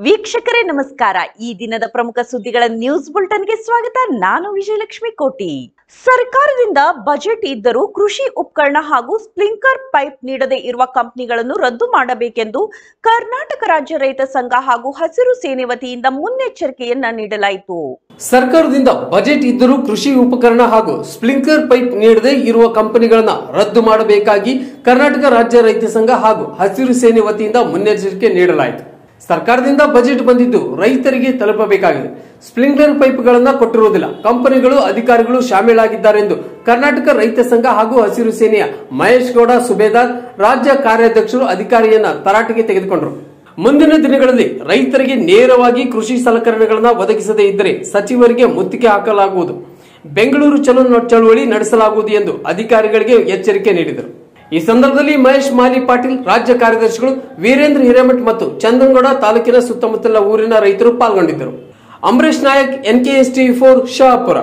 ವೀಕ್ಷಕರೇ ನಮಸ್ಕಾರ ಈ ದಿನದ ಪ್ರಮುಖ ಸುದ್ದಿಗಳ ನ್ಯೂಸ್ ಬುಲೆಟಿನ್ಗೆ ಸ್ವಾಗತ ನಾನು ವಿಜಯಲಕ್ಷ್ಮಿ ಕೋಟಿ ಸರ್ಕಾರದಿಂದ ಬಜೆಟ್ ಇದ್ದರೂ ಕೃಷಿ ಉಪಕರಣ ಹಾಗೂ ಸ್ಪ್ರಿಂಕ್ಲರ್ ಪೈಪ್ ನೀಡದೇ ಇರುವ ಕಂಪನಿಗಳನ್ನು ರದ್ದು ಮಾಡಬೇಕೆಂದು ಕರ್ನಾಟಕ ರಾಜ್ಯ ರೈತ ಸಂಘ ಹಾಗೂ ಹಸಿರು ಸೇನೆ ವತಿಯಿಂದ ಮುನ್ನೆಚ್ಚರಿಕೆಯನ್ನ ನೀಡಲಾಯಿತು ಸರ್ಕಾರದಿಂದ ಬಜೆಟ್ ಇದ್ದರೂ ಕೃಷಿ ಉಪಕರಣ ಹಾಗೂ ಸ್ಪ್ರಿಂಕ್ಲರ್ ಪೈಪ್ ನೀಡದೆ ಇರುವ ಕಂಪನಿಗಳನ್ನ ರದ್ದು ಮಾಡಬೇಕಾಗಿ ಕರ್ನಾಟಕ ರಾಜ್ಯ ರೈತ ಸಂಘ ಹಾಗೂ ಹಸಿರು ಸೇನೆ ವತಿಯಿಂದ ಮುನ್ನೆಚ್ಚರಿಕೆ ನೀಡಲಾಯಿತು ಸರ್ಕಾರದಿಂದ ಬಜೆಟ್ ಬಂದಿದ್ದು ರೈತರಿಗೆ ತಲುಪಬೇಕಾಗಿದೆ ಸ್ಪ್ರಿಂಕ್ಲರ್ ಪೈಪ್ಗಳನ್ನ ಕೊಟ್ಟಿರುವುದಿಲ್ಲ ಕಂಪನಿಗಳು ಅಧಿಕಾರಿಗಳು ಶಾಮೀಲಾಗಿದ್ದಾರೆಂದು ಕರ್ನಾಟಕ ರೈತ ಸಂಘ ಹಾಗೂ ಹಸಿರು ಸೇನೆಯ ಮಹೇಶ್ ಗೌಡ ಸುಬೇದಾರ್ ರಾಜ್ಯ ಕಾರ್ಯಾಧ್ಯಕ್ಷರು ಅಧಿಕಾರಿಯನ್ನ ತರಾಟೆಗೆ ತೆಗೆದುಕೊಂಡರು ಮುಂದಿನ ದಿನಗಳಲ್ಲಿ ರೈತರಿಗೆ ನೇರವಾಗಿ ಕೃಷಿ ಸಲಕರಣೆಗಳನ್ನು ಒದಗಿಸದೇ ಇದ್ದರೆ ಸಚಿವರಿಗೆ ಮುತ್ತಿಗೆ ಹಾಕಲಾಗುವುದು ಬೆಂಗಳೂರು ಚಲೋ ಚಳುವಳಿ ನಡೆಸಲಾಗುವುದು ಎಂದು ಅಧಿಕಾರಿಗಳಿಗೆ ಎಚ್ಚರಿಕೆ ನೀಡಿದರು ಈ ಸಂದರ್ಭದಲ್ಲಿ ಮಹೇಶ್ ಮಾಲಿ ಪಾಟೀಲ್ ರಾಜ್ಯ ಕಾರ್ಯದರ್ಶಿಗಳು ವೀರೇಂದ್ರ ಹಿರೇಮಠ್ ಮತ್ತು ಚಂದನಗೌಡ ತಾಲೂಕಿನ ಸುತ್ತಮುತ್ತಲ ಊರಿನ ರೈತರು ಪಾಲ್ಗೊಂಡಿದ್ದರು Ambareesh Nayak NKS T four Shahapur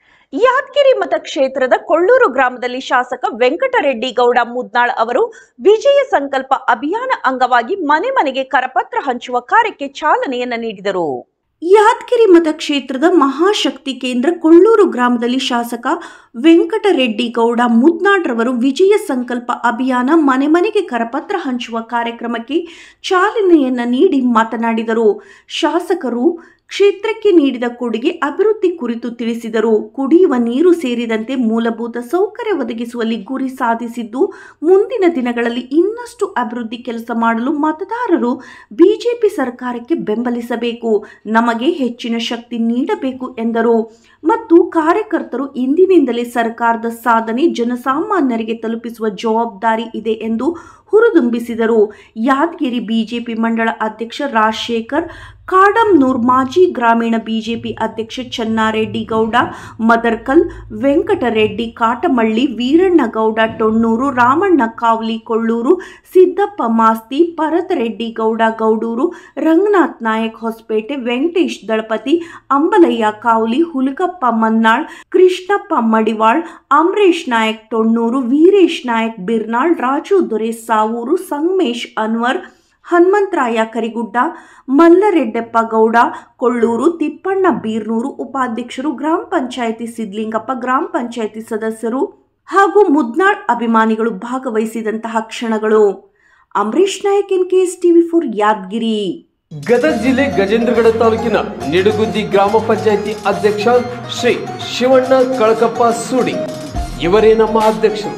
Yadgir ಮತಕ್ಷೇತ್ರದ ಕೊಳ್ಳೂರು ಗ್ರಾಮದಲ್ಲಿ ಶಾಸಕ ವೆಂಕಟರೆಡ್ಡಿ ಗೌಡ ಮುದ್ನಾಳ್ ಅವರು ವಿಜಯ ಸಂಕಲ್ಪ ಅಭಿಯಾನ ಅಂಗವಾಗಿ ಮನೆ ಮನೆಗೆ ಕರಪತ್ರ ಹಂಚುವ ಕಾರ್ಯಕ್ಕೆ ಚಾಲನೆಯನ್ನ ನೀಡಿದರು ಯಾದಗಿರಿ ಮತಕ್ಷೇತ್ರದ ಮಹಾಶಕ್ತಿ ಕೇಂದ್ರ ಕೊಳ್ಳೂರು ಗ್ರಾಮದಲ್ಲಿ ಶಾಸಕ ವೆಂಕಟರೆಡ್ಡಿ ಗೌಡ ಮುದ್ನಾಡ್ರವರು ವಿಜಯ ಸಂಕಲ್ಪ ಅಭಿಯಾನ ಮನೆ ಮನೆಗೆ ಕರಪತ್ರ ಹಂಚುವ ಕಾರ್ಯಕ್ರಮಕ್ಕೆ ಚಾಲನೆಯನ್ನ ನೀಡಿ ಮಾತನಾಡಿದರು ಶಾಸಕರು ಕ್ಷೇತ್ರಕ್ಕೆ ನೀಡಿದ ಕೊಡುಗೆ ಅಭಿವೃದ್ಧಿ ಕುರಿತು ತಿಳಿಸಿದರು ಕುಡಿಯುವ ನೀರು ಸೇರಿದಂತೆ ಮೂಲಭೂತ ಸೌಕರ್ಯ ಒದಗಿಸುವಲ್ಲಿ ಗುರಿ ಸಾಧಿಸಿದ್ದು ಮುಂದಿನ ದಿನಗಳಲ್ಲಿ ಇನ್ನಷ್ಟು ಅಭಿವೃದ್ಧಿ ಕೆಲಸ ಮಾಡಲು ಮತದಾರರು ಬಿಜೆಪಿ ಸರ್ಕಾರಕ್ಕೆ ಬೆಂಬಲಿಸಬೇಕು ನಮಗೆ ಹೆಚ್ಚಿನ ಶಕ್ತಿ ನೀಡಬೇಕು ಎಂದರು ಮತ್ತು ಕಾರ್ಯಕರ್ತರು ಇಂದಿನಿಂದಲೇ ಸರ್ಕಾರದ ಸಾಧನೆ ಜನಸಾಮಾನ್ಯರಿಗೆ ತಲುಪಿಸುವ ಜವಾಬ್ದಾರಿ ಇದೆ ಎಂದು ಹುರಿದುಂಬಿಸಿದರು ಯಾದಗಿರಿ ಬಿಜೆಪಿ ಮಂಡಳ ಅಧ್ಯಕ್ಷ ರಾಜಶೇಖರ್ ಕಾಡಂನೂರ್ ಮಾಜಿ ಗ್ರಾಮೀಣ ಬಿಜೆಪಿ ಅಧ್ಯಕ್ಷ ಚೆನ್ನಾರೆಡ್ಡಿ ಗೌಡ ಮದರ್ಕಲ್ ವೆಂಕಟರೆಡ್ಡಿ ಕಾಟಮಳ್ಳಿ ವೀರಣ್ಣ ಗೌಡ ಟೊಣ್ಣೂರು ರಾಮಣ್ಣ ಕಾವ್ಲಿ ಕೊಳ್ಳೂರು ಸಿದ್ದಪ್ಪ ಮಾಸ್ತಿ ಭರತರೆಡ್ಡಿ ಗೌಡ ಗೌಡೂರು ರಂಗನಾಥ್ ನಾಯಕ್ ಹೊಸಪೇಟೆ ವೆಂಕಟೇಶ್ ದಳಪತಿ ಅಂಬಲಯ್ಯ ಕಾವ್ಲಿ ಹುಲಗಪ್ಪ ಮನ್ನಾಳ್ ಕೃಷ್ಣಪ್ಪ ಮಡಿವಾಳ್ ಅಮರೇಶ್ ನಾಯಕ್ ಟೊಣ್ಣೂರು ವೀರೇಶ್ ನಾಯಕ್ ಬಿರ್ನಾಳ್ ರಾಜು ದೊರೆ ಸಾವೂರು ಸಂಗಮೇಶ್ ಅನ್ವರ್ ಹನುಮಂತರಾಯ ಕರಿಗುಡ್ಡ ಮಲ್ಲರೆಡ್ಡಪ್ಪ ಗೌಡ ಕೊಳ್ಳೂರು ತಿಪ್ಪಣ್ಣ ಬೀರ್ನೂರು ಉಪಾಧ್ಯಕ್ಷರು ಗ್ರಾಮ ಪಂಚಾಯಿತಿ ಸಿದ್ಲಿಂಗಪ್ಪ ಗ್ರಾಮ ಪಂಚಾಯಿತಿ ಸದಸ್ಯರು ಹಾಗೂ ಮುದ್ನಾಳ್ ಅಭಿಮಾನಿಗಳು ಭಾಗವಹಿಸಿದಂತಹ ಕ್ಷಣಗಳು Ambareesh Nayak N K S TV four Yadgir Gadag ಜಿಲ್ಲೆ ಗಜೇಂದ್ರಗಡ ತಾಲೂಕಿನ ನಿಡುಗುದ್ದಿ ಗ್ರಾಮ ಪಂಚಾಯಿತಿ ಅಧ್ಯಕ್ಷ ಶ್ರೀ ಶಿವಣ್ಣ ಕಳಕಪ್ಪ ಸೂಡಿ ಇವರೇ ನಮ್ಮ ಅಧ್ಯಕ್ಷರು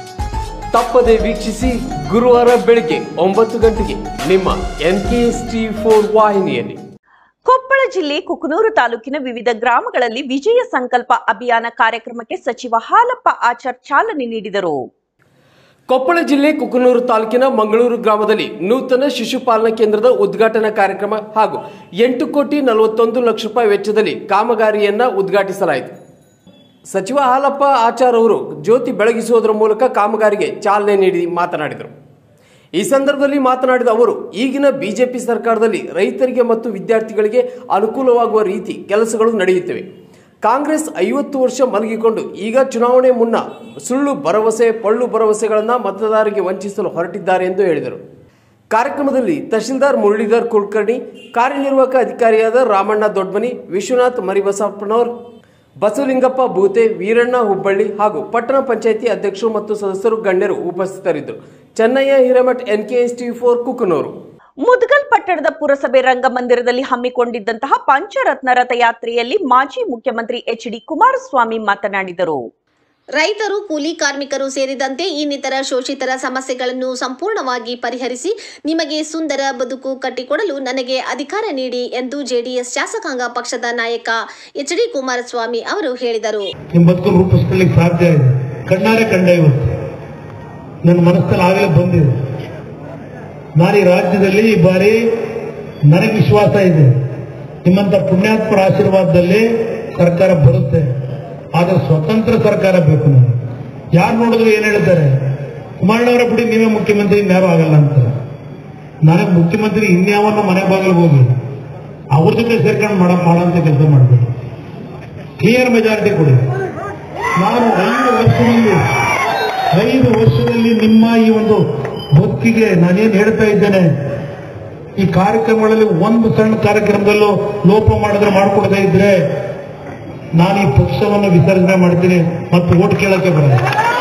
ತಪ್ಪದೆ ವೀಕ್ಷಿಸಿ ಗುರುವಾರ ಬೆಳಿಗ್ಗೆ ಒಂಬತ್ತು ಗಂಟೆಗೆ ನಿಮ್ಮ N K S T four ವಾಹಿನಿಯಲ್ಲಿ ಕೊಪ್ಪಳ ಜಿಲ್ಲೆ ಕುಕನೂರು ತಾಲೂಕಿನ ವಿವಿಧ ಗ್ರಾಮಗಳಲ್ಲಿ ವಿಜಯ ಸಂಕಲ್ಪ ಅಭಿಯಾನ ಕಾರ್ಯಕ್ರಮಕ್ಕೆ ಸಚಿವ ಹಾಲಪ್ಪ ಆಚಾರ್ ಚಾಲನೆ ನೀಡಿದರು ಕೊಪ್ಪಳ ಜಿಲ್ಲೆ ಕುಕನೂರು ತಾಲೂಕಿನ ಮಂಗಳೂರು ಗ್ರಾಮದಲ್ಲಿ ನೂತನ ಶಿಶುಪಾಲನಾ ಕೇಂದ್ರದ ಉದ್ಘಾಟನಾ ಕಾರ್ಯಕ್ರಮ ಹಾಗೂ ಎಂಟು ಕೋಟಿ ನಲವತ್ತೊಂದು ಲಕ್ಷ ರೂಪಾಯಿ ವೆಚ್ಚದಲ್ಲಿ ಕಾಮಗಾರಿಯನ್ನ ಉದ್ಘಾಟಿಸಲಾಯಿತು ಸಚಿವ ಹಾಲಪ್ಪ ಆಚಾರ್ ಅವರು ಜ್ಯೋತಿ ಬೆಳಗಿಸುವುದರ ಮೂಲಕ ಕಾಮಗಾರಿಗೆ ಚಾಲನೆ ನೀಡಿ ಮಾತನಾಡಿದರು ಈ ಸಂದರ್ಭದಲ್ಲಿ ಮಾತನಾಡಿದ ಅವರು ಈಗಿನ ಬಿಜೆಪಿ ಸರ್ಕಾರದಲ್ಲಿ ರೈತರಿಗೆ ಮತ್ತು ವಿದ್ಯಾರ್ಥಿಗಳಿಗೆ ಅನುಕೂಲವಾಗುವ ರೀತಿ ಕೆಲಸಗಳು ನಡೆಯುತ್ತಿವೆ ಕಾಂಗ್ರೆಸ್ ಐವತ್ತು ವರ್ಷ ಮಲಗಿಕೊಂಡು ಈಗ ಚುನಾವಣೆ ಮುನ್ನ ಸುಳ್ಳು ಭರವಸೆ ಪಳ್ಳು ಭರವಸೆಗಳನ್ನು ಮತದಾರರಿಗೆ ವಂಚಿಸಲು ಹೊರಟಿದ್ದಾರೆ ಎಂದು ಹೇಳಿದರು ಕಾರ್ಯಕ್ರಮದಲ್ಲಿ ತಹಶೀಲ್ದಾರ್ ಮುರಳೀಧರ್ ಕುಲಕರ್ಣಿ ಕಾರ್ಯನಿರ್ವಾಹಕ ಅಧಿಕಾರಿಯಾದ ರಾಮಣ್ಣ ದೊಡ್ಮನಿ ವಿಶ್ವನಾಥ್ ಮರಿಬಸಪ್ಪನವರ್ ಬಸವಲಿಂಗಪ್ಪ ಬೂತೆ ವೀರಣ್ಣ ಹುಬ್ಬಳ್ಳಿ ಹಾಗೂ ಪಟ್ಟಣ ಪಂಚಾಯಿತಿ ಅಧ್ಯಕ್ಷರು ಮತ್ತು ಸದಸ್ಯರು ಗಣ್ಯರು ಉಪಸ್ಥಿತರಿದ್ದರು Channayya Hiremath NKS T four Kukanur Mudgal ಪಟ್ಟಣದ ಪುರಸಭೆ ರಂಗಮಂದಿರದಲ್ಲಿ ಹಮ್ಮಿಕೊಂಡಿದ್ದಂತಹ ಪಂಚರತ್ನ ರಥಯಾತ್ರೆಯಲ್ಲಿ ಮಾಜಿ ಮುಖ್ಯಮಂತ್ರಿ ಎಚ್ ಡಿ ಕುಮಾರಸ್ವಾಮಿ ಮಾತನಾಡಿದರು ರೈತರು ಕೂಲಿ ಕಾರ್ಮಿಕರು ಸೇರಿದಂತೆ ಇನ್ನಿತರ ಶೋಷಿತರ ಸಮಸ್ಯೆಗಳನ್ನು ಸಂಪೂರ್ಣವಾಗಿ ಪರಿಹರಿಸಿ ನಿಮಗೆ ಸುಂದರ ಬದುಕು ಕಟ್ಟಿಕೊಡಲು ನನಗೆ ಅಧಿಕಾರ ನೀಡಿ ಎಂದು ಜೆಡಿಎಸ್ ಶಾಸಕಾಂಗ ಪಕ್ಷದ ನಾಯಕ ಎಚ್ ಡಿ ಕುಮಾರಸ್ವಾಮಿ ಅವರು ಹೇಳಿದರು ನಿಮ್ಮ ಬದುಕು ರೂಪಿಸ್ಕೊಳ್ಳಿಕ್ಕೆ ಸಾಧ್ಯ ಇದೆ ಕಣ್ಣಾರೆ ಕಂಡ ಇವತ್ತು ನನ್ನ ಮನಸ್ಸಲ್ಲಿ ಆಗಲೇ ಬಂದಿದೆ ನಾನು ಈ ರಾಜ್ಯದಲ್ಲಿ ಈ ಬಾರಿ ನನಗೆ ವಿಶ್ವಾಸ ಇದೆ ನಿಮ್ಮಂತ ಪುಣ್ಯಾತ್ಮರ ಆಶೀರ್ವಾದದಲ್ಲಿ ಸರ್ಕಾರ ಬರುತ್ತೆ ಆದರೆ ಸ್ವತಂತ್ರ ಸರ್ಕಾರ ಬೇಕು ನನಗೆ ಯಾರು ನೋಡಿದ್ರು ಏನ್ ಹೇಳ್ತಾರೆ ಕುಮಾರಣ್ಣವರ ಬಿಡಿ ನೀವೇ ಮುಖ್ಯಮಂತ್ರಿ ಇನ್ಯಾರು ಆಗಲ್ಲ ಅಂತಾರೆ ನನಗೆ ಮುಖ್ಯಮಂತ್ರಿ ಇನ್ಯಾವನ್ನ ಮನೆ ಬಾಗಿಲು ಹೋಗಿ ಅವ್ರ ಜೊತೆ ಸೇರ್ಕೊಂಡು ಮಾಡ ಮಾಡೋಂಥ ಕೆಲಸ ಮಾಡಬೇಕು ಕ್ಲಿಯರ್ ಮೆಜಾರಿಟಿ ಕೊಡಿ ನಾನು ಐದು ವರ್ಷದಲ್ಲಿ ಐದು ವರ್ಷದಲ್ಲಿ ನಿಮ್ಮ ಈ ಒಂದು ಬದುಕಿಗೆ ನಾನೇನು ಹೇಳ್ತಾ ಇದ್ದೇನೆ ಈ ಕಾರ್ಯಕ್ರಮಗಳಲ್ಲಿ ಒಂದು ಸಣ್ಣ ಕಾರ್ಯಕ್ರಮದಲ್ಲೂ ಲೋಪ ಮಾಡಿದ್ರೆ ಮಾಡ್ಕೊಡದೇ ಇದ್ರೆ ನಾನು ಈ ಪಕ್ಷವನ್ನು ವಿಸರ್ಜನೆ ಮಾಡ್ತೀನಿ ಮತ್ತು ಓಟ್ ಕೇಳಕ್ಕೆ ಬರಲ್ಲ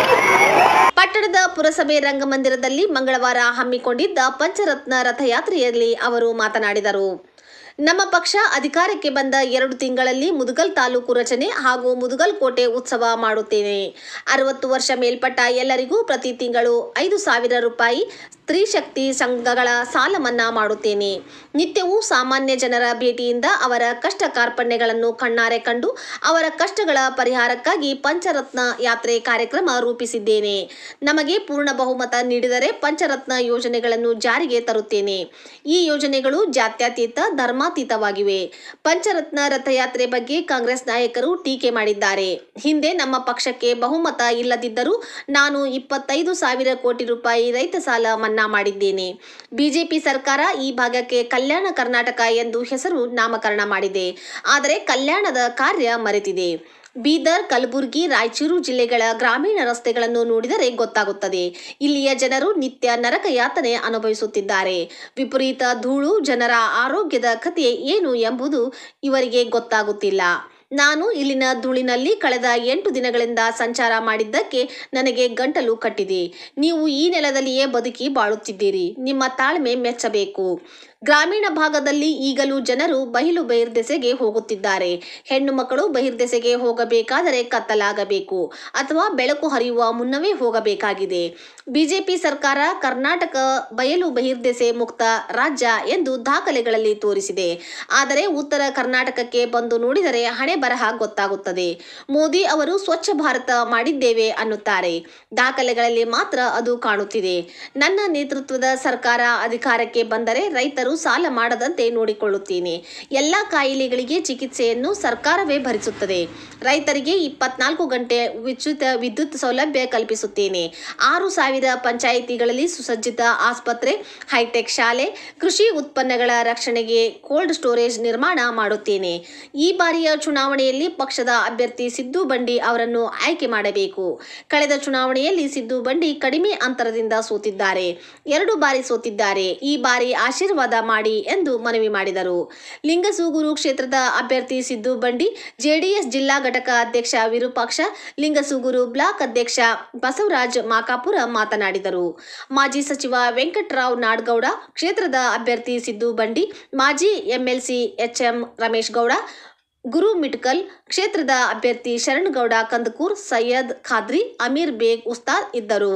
ಪಟ್ಟಣದ ಪುರಸಭೆ ರಂಗಮಂದಿರದಲ್ಲಿ ಮಂಗಳವಾರ ಹಮ್ಮಿಕೊಂಡಿದ್ದ ಪಂಚರತ್ನ ರಥಯಾತ್ರೆಯಲ್ಲಿ ಅವರು ಮಾತನಾಡಿದರು ನಮ್ಮ ಪಕ್ಷ ಅಧಿಕಾರಕ್ಕೆ ಬಂದ ಎರಡು ತಿಂಗಳಲ್ಲಿ ಮುದುಗಲ್ ತಾಲೂಕು ರಚನೆ ಹಾಗೂ ಮುದುಗಲ್ ಕೋಟೆ ಉತ್ಸವ ಮಾಡುತ್ತೇನೆ ಅರವತ್ತು ವರ್ಷ ಮೇಲ್ಪಟ್ಟ ಎಲ್ಲರಿಗೂ ಪ್ರತಿ ತಿಂಗಳು ಐದು ಸಾವಿರ ರೂಪಾಯಿ ಸ್ತ್ರೀ ಶಕ್ತಿ ಸಂಘಗಳ ಸಾಲ ಮನ್ನಾ ಮಾಡುತ್ತೇನೆ ನಿತ್ಯವೂ ಸಾಮಾನ್ಯ ಜನರ ಭೇಟಿಯಿಂದ ಅವರ ಕಷ್ಟ ಕಾರ್ಪಣ್ಯಗಳನ್ನು ಕಣ್ಣಾರೆ ಕಂಡು ಅವರ ಕಷ್ಟಗಳ ಪರಿಹಾರಕ್ಕಾಗಿ ಪಂಚರತ್ನ ಯಾತ್ರೆ ಕಾರ್ಯಕ್ರಮ ರೂಪಿಸಿದ್ದೇನೆ ನಮಗೆ ಪೂರ್ಣ ಬಹುಮತ ನೀಡಿದರೆ ಪಂಚರತ್ನ ಯೋಜನೆಗಳನ್ನು ಜಾರಿಗೆ ತರುತ್ತೇನೆ ಈ ಯೋಜನೆಗಳು ಜಾತ್ಯತೀತ ಧರ್ಮಾತೀತವಾಗಿವೆ ಪಂಚರತ್ನ ರಥಯಾತ್ರೆ ಬಗ್ಗೆ ಕಾಂಗ್ರೆಸ್ ನಾಯಕರು ಟೀಕೆ ಮಾಡಿದ್ದಾರೆ ಹಿಂದೆ ನಮ್ಮ ಪಕ್ಷಕ್ಕೆ ಬಹುಮತ ಇಲ್ಲದಿದ್ದರೂ ನಾನು ಇಪ್ಪತ್ತೈದು ಸಾವಿರ ಕೋಟಿ ರೂಪಾಯಿ ರೈತ ಸಾಲ ಮನ್ನಾ ಮಾಡಿದ್ದೇನೆ ಬಿಜೆಪಿ ಸರ್ಕಾರ ಈ ಭಾಗಕ್ಕೆ ಕಲ್ಯಾಣ ಕರ್ನಾಟಕ ಎಂದು ಹೆಸರು ನಾಮಕರಣ ಮಾಡಿದೆ ಆದರೆ ಕಲ್ಯಾಣದ ಕಾರ್ಯ ಮರೆತಿದೆ ಬೀದರ್ ಕಲಬುರಗಿ ರಾಯಚೂರು ಜಿಲ್ಲೆಗಳ ಗ್ರಾಮೀಣ ರಸ್ತೆಗಳನ್ನು ನೋಡಿದರೆ ಗೊತ್ತಾಗುತ್ತದೆ ಇಲ್ಲಿಯ ಜನರು ನಿತ್ಯ ನರಕ ಯಾತನೆ ಅನುಭವಿಸುತ್ತಿದ್ದಾರೆ ವಿಪರೀತ ಧೂಳು ಜನರ ಆರೋಗ್ಯದ ಕಥೆ ಏನು ಎಂಬುದು ಇವರಿಗೆ ಗೊತ್ತಾಗುತ್ತಿಲ್ಲ ನಾನು ಇಲ್ಲಿನ ಧೂಳಿನಲ್ಲಿ ಕಳೆದ ಎಂಟು ದಿನಗಳಿಂದ ಸಂಚಾರ ಮಾಡಿದ್ದಕ್ಕೆ ನನಗೆ ಗಂಟಲು ಕಟ್ಟಿದೆ ನೀವು ಈ ನೆಲದಲ್ಲಿಯೇ ಬದುಕಿ ಬಾಳುತ್ತಿದ್ದೀರಿ ನಿಮ್ಮ ತಾಳ್ಮೆ ಮೆಚ್ಚಬೇಕು ಗ್ರಾಮೀಣ ಭಾಗದಲ್ಲಿ ಈಗಲೂ ಜನರು ಬಯಲು ಬಹಿರ್ದೆಸೆಗೆ ಹೋಗುತ್ತಿದ್ದಾರೆ ಹೆಣ್ಣು ಮಕ್ಕಳು ಬಹಿರ್ದೆಸೆಗೆ ಹೋಗಬೇಕಾದರೆ ಕತ್ತಲಾಗಬೇಕು ಅಥವಾ ಬೆಳಕು ಹರಿಯುವ ಮುನ್ನವೇ ಹೋಗಬೇಕಾಗಿದೆ ಬಿಜೆಪಿ ಸರ್ಕಾರ ಕರ್ನಾಟಕ ಬಯಲು ಬಹಿರ್ದೆಸೆ ಮುಕ್ತ ರಾಜ್ಯ ಎಂದು ದಾಖಲೆಗಳಲ್ಲಿ ತೋರಿಸಿದೆ ಆದರೆ ಉತ್ತರ ಕರ್ನಾಟಕಕ್ಕೆ ಬಂದು ನೋಡಿದರೆ ಹಣೆ ಬರಹ ಗೊತ್ತಾಗುತ್ತದೆ ಮೋದಿ ಅವರು ಸ್ವಚ್ಛ ಭಾರತ ಮಾಡಿದ್ದೇವೆ ಅನ್ನುತ್ತಾರೆ ದಾಖಲೆಗಳಲ್ಲಿ ಮಾತ್ರ ಅದು ಕಾಣುತ್ತಿದೆ ನನ್ನ ನೇತೃತ್ವದ ಸರ್ಕಾರ ಅಧಿಕಾರಕ್ಕೆ ಬಂದರೆ ರೈತರು ಸಾಲ ಮಾಡದಂತೆ ನೋಡಿಕೊಳ್ಳುತ್ತೇನೆ ಎಲ್ಲ ಕಾಯಿಲೆಗಳಿಗೆ ಚಿಕಿತ್ಸೆಯನ್ನು ಸರ್ಕಾರವೇ ಭರಿಸುತ್ತದೆ ರೈತರಿಗೆ ಇಪ್ಪತ್ನಾಲ್ಕು ಗಂಟೆ ಉಚಿತ ವಿದ್ಯುತ್ ಸೌಲಭ್ಯ ಕಲ್ಪಿಸುತ್ತೇನೆ ಆರು ಸಾವಿರ ಪಂಚಾಯಿತಿಗಳಲ್ಲಿ ಸುಸಜ್ಜಿತ ಆಸ್ಪತ್ರೆ ಹೈಟೆಕ್ ಶಾಲೆ ಕೃಷಿ ಉತ್ಪನ್ನಗಳ ರಕ್ಷಣೆಗೆ ಕೋಲ್ಡ್ ಸ್ಟೋರೇಜ್ ನಿರ್ಮಾಣ ಮಾಡುತ್ತೇನೆ ಈ ಬಾರಿಯ ಚುನಾವಣೆಯಲ್ಲಿ ಪಕ್ಷದ ಅಭ್ಯರ್ಥಿ ಸಿದ್ದು ಬಂಡಿ ಅವರನ್ನು ಆಯ್ಕೆ ಮಾಡಬೇಕು ಕಳೆದ ಚುನಾವಣೆಯಲ್ಲಿ ಸಿದ್ದು ಬಂಡಿ ಕಡಿಮೆ ಅಂತರದಿಂದ ಸೋತಿದ್ದಾರೆ ಎರಡು ಬಾರಿ ಸೋತಿದ್ದಾರೆ ಈ ಬಾರಿ ಆಶೀರ್ವಾದ ಮಾಡಿ ಎಂದು ಮನವಿ ಮಾಡಿದರು ಲಿಂಗಸೂಗೂರು ಕ್ಷೇತ್ರದ ಅಭ್ಯರ್ಥಿ ಸಿದ್ದು ಬಂಡಿ ಜೆಡಿಎಸ್ ಜಿಲ್ಲಾ ಘಟಕ ಅಧ್ಯಕ್ಷ ವಿರೂಪಾಕ್ಷ ಲಿಂಗಸೂಗೂರು ಬ್ಲಾಕ್ ಅಧ್ಯಕ್ಷ ಬಸವರಾಜ್ ಮಾಕಾಪುರ ಮಾತನಾಡಿದರು ಮಾಜಿ ಸಚಿವ ವೆಂಕಟರಾವ್ ನಾಡಗೌಡ ಕ್ಷೇತ್ರದ ಅಭ್ಯರ್ಥಿ ಸಿದ್ದು ಬಂಡಿ ಮಾಜಿ MLC HM Ramesh Gowda Gurmitkal ಕ್ಷೇತ್ರದ ಅಭ್ಯರ್ಥಿ ಶರಣಗೌಡ ಕಂದಕೂರ್ ಸೈಯದ್ ಖಾದ್ರಿ ಅಮೀರ್ ಬೇಗ್ ಉಸ್ತಾದ್ ಇದ್ದರು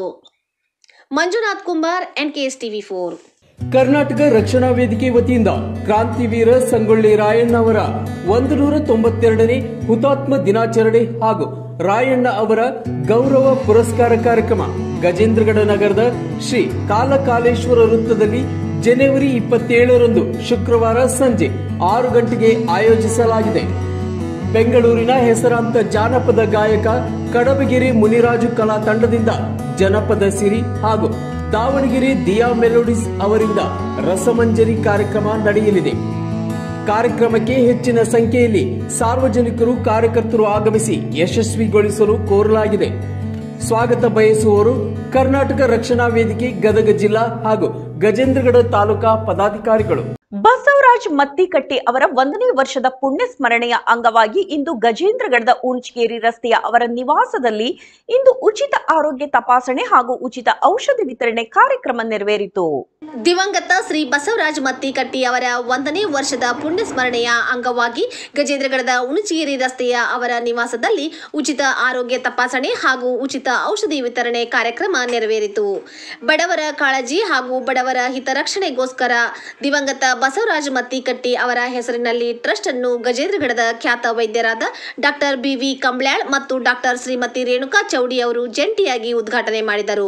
Manjunath Kumbar NKS TV four Karnataka Rakshana Vedike ವತಿಯಿಂದ ಕ್ರಾಂತಿವೀರ ಸಂಗೊಳ್ಳಿ ರಾಯಣ್ಣ ಅವರ ಒಂದು ನೂರ ತೊಂಬತ್ತೆರಡನೇ ಹುತಾತ್ಮ ದಿನಾಚರಣೆ ಹಾಗೂ ರಾಯಣ್ಣ ಅವರ ಗೌರವ ಪುರಸ್ಕಾರ ಕಾರ್ಯಕ್ರಮ ಗಜೇಂದ್ರಗಡ ನಗರದ ಶ್ರೀ ಕಾಲಕಾಲೇಶ್ವರ ವೃತ್ತದಲ್ಲಿ ಜನವರಿ ಇಪ್ಪತ್ತೇಳರಂದು ಶುಕ್ರವಾರ ಸಂಜೆ ಆರು ಗಂಟೆಗೆ ಆಯೋಜಿಸಲಾಗಿದೆ ಬೆಂಗಳೂರಿನ ಹೆಸರಾಂತ ಜಾನಪದ ಗಾಯಕ ಕಡಬಗಿರಿ ಮುನಿರಾಜು ಕಲಾ ತಂಡದಿಂದ ಜನಪದ ಸಿರಿ ಹಾಗೂ ದಾವಣಗೆರೆ ದಿಯಾ ಮೆಲೋಡಿಸ್ ಅವರಿಂದ ರಸಮಂಜರಿ ಕಾರ್ಯಕ್ರಮ ನಡೆಯಲಿದೆ ಕಾರ್ಯಕ್ರಮಕ್ಕೆ ಹೆಚ್ಚಿನ ಸಂಖ್ಯೆಯಲ್ಲಿ ಸಾರ್ವಜನಿಕರು ಕಾರ್ಯಕರ್ತರು ಆಗಮಿಸಿ ಯಶಸ್ವಿಗೊಳಿಸಲು ಕೋರಲಾಗಿದೆ ಸ್ವಾಗತ ಬಯಸುವವರು ಕರ್ನಾಟಕ ರಕ್ಷಣಾ ವೇದಿಕೆ ಗದಗ ಜಿಲ್ಲಾ ಹಾಗೂ ಗಜೇಂದ್ರಗಡ ತಾಲೂಕಾ ಪದಾಧಿಕಾರಿಗಳು ಬಸವರಾಜ್ ಮತ್ತಿಕಟ್ಟಿ ಅವರ ಒಂದನೇ ವರ್ಷದ ಪುಣ್ಯ ಸ್ಮರಣೆಯ ಅಂಗವಾಗಿ ಇಂದು ಗಜೇಂದ್ರಗಡದ ಉಣ್ಚಗೇರಿ ರಸ್ತೆಯ ಅವರ ನಿವಾಸದಲ್ಲಿ ಇಂದು ಉಚಿತ ಆರೋಗ್ಯ ತಪಾಸಣೆ ಹಾಗೂ ಉಚಿತ ಔಷಧಿ ವಿತರಣೆ ಕಾರ್ಯಕ್ರಮ ನೆರವೇರಿತು ದಿವಂಗತ ಶ್ರೀ ಬಸವರಾಜ ಮತ್ತಿಕಟ್ಟಿ ಅವರ ಒಂದನೇ ವರ್ಷದ ಪುಣ್ಯ ಸ್ಮರಣೆಯ ಅಂಗವಾಗಿ ಗಜೇಂದ್ರಗಡದ ಉಣಚಿಗಿರಿ ರಸ್ತೆಯ ಅವರ ನಿವಾಸದಲ್ಲಿ ಉಚಿತ ಆರೋಗ್ಯ ತಪಾಸಣೆ ಹಾಗೂ ಉಚಿತ ಔಷಧಿ ವಿತರಣೆ ಕಾರ್ಯಕ್ರಮ ನೆರವೇರಿತು ಬಡವರ ಕಾಳಜಿ ಹಾಗೂ ಬಡವರ ಹಿತರಕ್ಷಣೆಗೋಸ್ಕರ ದಿವಂಗತ ಬಸವರಾಜ ಮತ್ತಿಕಟ್ಟಿ ಅವರ ಹೆಸರಿನಲ್ಲಿ ಟ್ರಸ್ಟ್ ಅನ್ನು ಗಜೇಂದ್ರಗಡದ ಖ್ಯಾತ ವೈದ್ಯರಾದ ಡಾಕ್ಟರ್ ಬಿವಿ ಕಂಬ್ಳ್ಯಾಳ್ ಮತ್ತು ಡಾಕ್ಟರ್ ಶ್ರೀಮತಿ ರೇಣುಕಾ ಚೌಡಿ ಅವರು ಜಂಟಿಯಾಗಿ ಉದ್ಘಾಟನೆ ಮಾಡಿದರು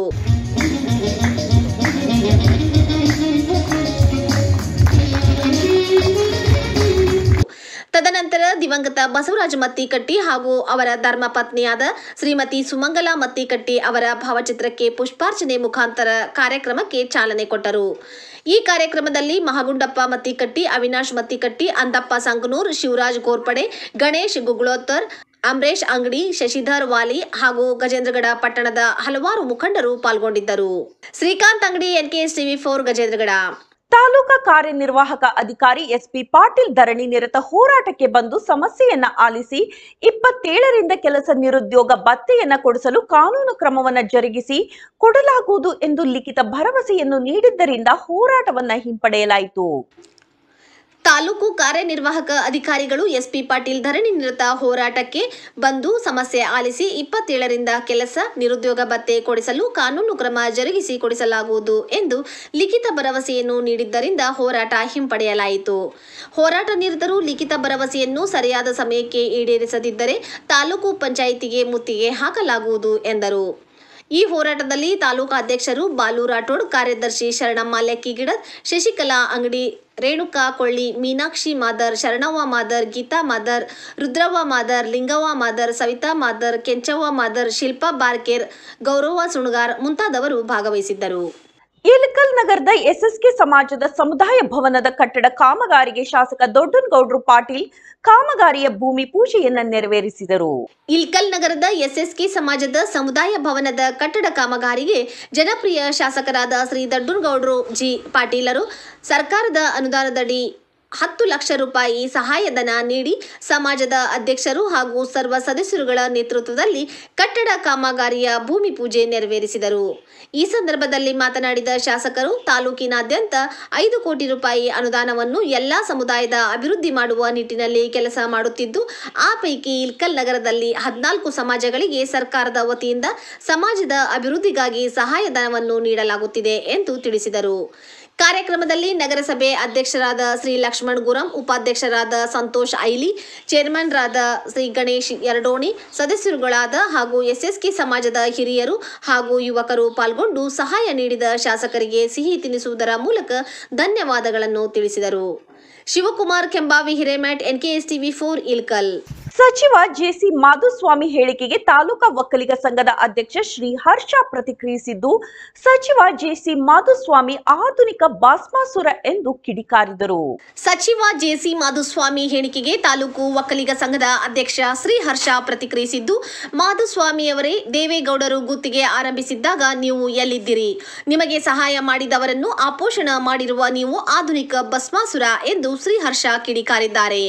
ತದನಂತರ ದಿವಂಗತ ಬಸವರಾಜ ಮತ್ತಿಕಟ್ಟಿ ಹಾಗೂ ಅವರ ಧರ್ಮಪತ್ನಿಯಾದ ಶ್ರೀಮತಿ ಸುಮಂಗಲ ಮತ್ತಿಕಟ್ಟಿ ಅವರ ಭಾವಚಿತ್ರಕ್ಕೆ ಪುಷ್ಪಾರ್ಚನೆ ಮುಖಾಂತರ ಕಾರ್ಯಕ್ರಮಕ್ಕೆ ಚಾಲನೆ ಕೊಟ್ಟರು ಈ ಕಾರ್ಯಕ್ರಮದಲ್ಲಿ ಮಹಗುಂಡಪ್ಪ ಮತ್ತಿಕಟ್ಟಿ ಅವಿನಾಶ್ ಮತ್ತಿಕಟ್ಟಿ ಅಂದಪ್ಪ ಸಂಕನೂರ್ ಶಿವರಾಜ್ ಗೋರ್ಪಡೆ ಗಣೇಶ್ ಗುಗ್ಳೋತ್ತರ್ ಅಂಬರೇಶ್ ಅಂಗಡಿ ಶಶಿಧರ್ ವಾಲಿ ಹಾಗೂ ಗಜೇಂದ್ರಗಡ ಪಟ್ಟಣದ ಹಲವಾರು ಮುಖಂಡರು ಪಾಲ್ಗೊಂಡಿದ್ದರು Srikanth Angadi NKS TV four Gajendragad ತಾಲೂಕಾ ಕಾರ್ಯನಿರ್ವಾಹಕ ಅಧಿಕಾರಿ ಎಸ್ಪಿ ಪಾಟೀಲ್ ಧರಣಿ ನಿರತ ಹೋರಾಟಕ್ಕೆ ಬಂದು ಸಮಸ್ಯೆಯನ್ನ ಆಲಿಸಿ ಇಪ್ಪತ್ತೇಳರಿಂದ ಕೆಲಸ ನಿರುದ್ಯೋಗ ಭತ್ಯೆಯನ್ನ ಕೊಡಿಸಲು ಕಾನೂನು ಕ್ರಮವನ್ನ ಜರುಗಿಸಿ ಕೊಡಲಾಗುವುದು ಎಂದು ಲಿಖಿತ ಭರವಸೆಯನ್ನು ನೀಡಿದ್ದರಿಂದ ಹೋರಾಟವನ್ನ ಹಿಂಪಡೆಯಲಾಯಿತು ತಾಲೂಕು ಕಾರ್ಯನಿರ್ವಾಹಕ ಅಧಿಕಾರಿಗಳು ಎಸ್ಪಿ ಪಾಟೀಲ್ ಧರಣಿ ನಿರತ ಹೋರಾಟಕ್ಕೆ ಬಂದು ಸಮಸ್ಯೆ ಆಲಿಸಿ ಇಪ್ಪತ್ತೇಳರಿಂದ ಕೆಲಸ ನಿರುದ್ಯೋಗ ಭತ್ಯೆ ಕೊಡಿಸಲು ಕಾನೂನು ಕ್ರಮ ಜರುಗಿಸಿ ಕೊಡಿಸಲಾಗುವುದು ಎಂದು ಲಿಖಿತ ಭರವಸೆಯನ್ನು ನೀಡಿದ್ದರಿಂದ ಹೋರಾಟ ಹಿಂಪಡೆಯಲಾಯಿತು ಹೋರಾಟ ನಿರತರು ಲಿಖಿತ ಭರವಸೆಯನ್ನು ಸರಿಯಾದ ಸಮಯಕ್ಕೆ ಈಡೇರಿಸದಿದ್ದರೆ ತಾಲೂಕು ಪಂಚಾಯಿತಿಗೆ ಮುತ್ತಿಗೆ ಹಾಕಲಾಗುವುದು ಎಂದರು ಈ ಹೋರಾಟದಲ್ಲಿ ತಾಲೂಕಾ ಅಧ್ಯಕ್ಷರು ಬಾಲು ರಾಠೋಡ್ ಕಾರ್ಯದರ್ಶಿ ಶರಣಮ್ಮ ಲೆಕ್ಕಿಗಿಡದ್ ಶಶಿಕಲಾ ಅಂಗಡಿ ರೇಣುಕಾ ಕೊಳ್ಳಿ ಮೀನಾಕ್ಷಿ ಮಾದರ್ ಶರಣವ್ವ ಮಾದರ್ ಗೀತಾ ಮಾದರ್ ರುದ್ರವ್ವ ಮಾದರ್ ಲಿಂಗವ್ವ ಮಾದರ್ ಸವಿತಾ ಮಾದರ್ ಕೆಂಚವ್ವ ಮಾದರ್ ಶಿಲ್ಪಾ ಬಾರ್ಕೇರ್ ಗೌರವ ಸುಣಗಾರ್ ಮುಂತಾದವರು ಭಾಗವಹಿಸಿದ್ದರು ಇಲಕಲ್ ನಗರದ ಎಸ್ಎಸ್ಕೆ ಸಮಾಜದ ಸಮುದಾಯ ಭವನದ ಕಟ್ಟಡ ಕಾಮಗಾರಿಗೆ ಶಾಸಕ ದೊಡ್ಡನಗೌಡ್ರು ಪಾಟೀಲ್ ಕಾಮಗಾರಿಯ ಭೂಮಿ ಪೂಜೆಯನ್ನ ನೆರವೇರಿಸಿದರು ಇಲ್ಕಲ್ ನಗರದ ಎಸ್ಎಸ್ಕೆ ಸಮಾಜದ ಸಮುದಾಯ ಭವನದ ಕಟ್ಟಡ ಕಾಮಗಾರಿಗೆ ಜನಪ್ರಿಯ ಶಾಸಕರಾದ ಶ್ರೀ ದಡ್ಡುನಗೌಡರು ಜಿ ಪಾಟೀಲರು ಸರ್ಕಾರದ ಅನುದಾನದಡಿ ಹತ್ತು ಲಕ್ಷ ರೂಪಾಯಿ ಸಹಾಯಧನ ನೀಡಿ ಸಮಾಜದ ಅಧ್ಯಕ್ಷರು ಹಾಗೂ ಸರ್ವ ಸದಸ್ಯರುಗಳ ನೇತೃತ್ವದಲ್ಲಿ ಕಟ್ಟಡ ಕಾಮಗಾರಿಯ ಭೂಮಿ ಪೂಜೆ ನೆರವೇರಿಸಿದರು ಈ ಸಂದರ್ಭದಲ್ಲಿ ಮಾತನಾಡಿದ ಶಾಸಕರು ತಾಲೂಕಿನಾದ್ಯಂತ ಐದು ಕೋಟಿ ರೂಪಾಯಿ ಅನುದಾನವನ್ನು ಎಲ್ಲಾ ಸಮುದಾಯದ ಅಭಿವೃದ್ಧಿ ಮಾಡುವ ನಿಟ್ಟಿನಲ್ಲಿ ಕೆಲಸ ಮಾಡುತ್ತಿದ್ದು ಆ ಪೈಕಿ ಇಲ್ಕಲ್ ನಗರದಲ್ಲಿ ಹದಿನಾಲ್ಕು ಸಮಾಜಗಳಿಗೆ ಸರ್ಕಾರದ ವತಿಯಿಂದ ಸಮಾಜದ ಅಭಿವೃದ್ಧಿಗಾಗಿ ಸಹಾಯಧನವನ್ನು ನೀಡಲಾಗುತ್ತಿದೆ ಎಂದು ತಿಳಿಸಿದರು ಕಾರ್ಯಕ್ರಮದಲ್ಲಿ ನಗರಸಭೆ ಅಧ್ಯಕ್ಷರಾದ ಶ್ರೀ ಲಕ್ಷ್ಮಣ್ ಗುರಂ ಉಪಾಧ್ಯಕ್ಷರಾದ ಸಂತೋಷ್ ಐಲಿ ಚೇರ್ಮನ್ರಾದ ಶ್ರೀ ಗಣೇಶ್ ಎರಡೋಣಿ ಸದಸ್ಯರುಗಳಾದ ಹಾಗೂ ಎಸ್ಎಸ್ಕೆ ಸಮಾಜದ ಹಿರಿಯರು ಹಾಗೂ ಯುವಕರು ಪಾಲ್ಗೊಂಡು ಸಹಾಯ ನೀಡಿದ ಶಾಸಕರಿಗೆ ಸಿಹಿ ತಿನ್ನಿಸುವುದರ ಮೂಲಕ ಧನ್ಯವಾದಗಳನ್ನು ತಿಳಿಸಿದರು Shivakumar Kembhavi Hiremath NKS TV four Ilkal ಸಚಿವ ಜೆಸಿ ಮಾಧುಸ್ವಾಮಿ ಹೇಳಿಕೆಗೆ ತಾಲೂಕಾ ಒಕ್ಕಲಿಗ ಸಂಘದ ಅಧ್ಯಕ್ಷ ಶ್ರೀ ಹರ್ಷ ಪ್ರತಿಕ್ರಿಯಿಸಿದ್ದು ಸಚಿವ ಜೆಸಿ ಮಾಧುಸ್ವಾಮಿ ಆಧುನಿಕ ಭಸ್ಮಾಸುರ ಎಂದು ಕಿಡಿಕಾರಿದರು ಸಚಿವ ಜೆಸಿ ಮಾಧುಸ್ವಾಮಿ ಹೇಳಿಕೆಗೆ ತಾಲೂಕು ಒಕ್ಕಲಿಗ ಸಂಘದ ಅಧ್ಯಕ್ಷ ಶ್ರೀ ಹರ್ಷ ಪ್ರತಿಕ್ರಿಯಿಸಿದ್ದು ಮಾಧುಸ್ವಾಮಿಯವರೇ ದೇವೇಗೌಡರು ಗುತ್ತಿಗೆ ಆರಂಭಿಸಿದ್ದಾಗ ನೀವು ಎಲ್ಲಿದ್ದಿರಿ ನಿಮಗೆ ಸಹಾಯ ಮಾಡಿದವರನ್ನು ಆಪೋಷಣ ಮಾಡಿರುವ ನೀವು ಆಧುನಿಕ ಭಸ್ಮಾಸುರ ಎಂದು ಶ್ರೀಹರ್ಷ ಕಿಡಿಕಾರಿದ್ದಾರೆ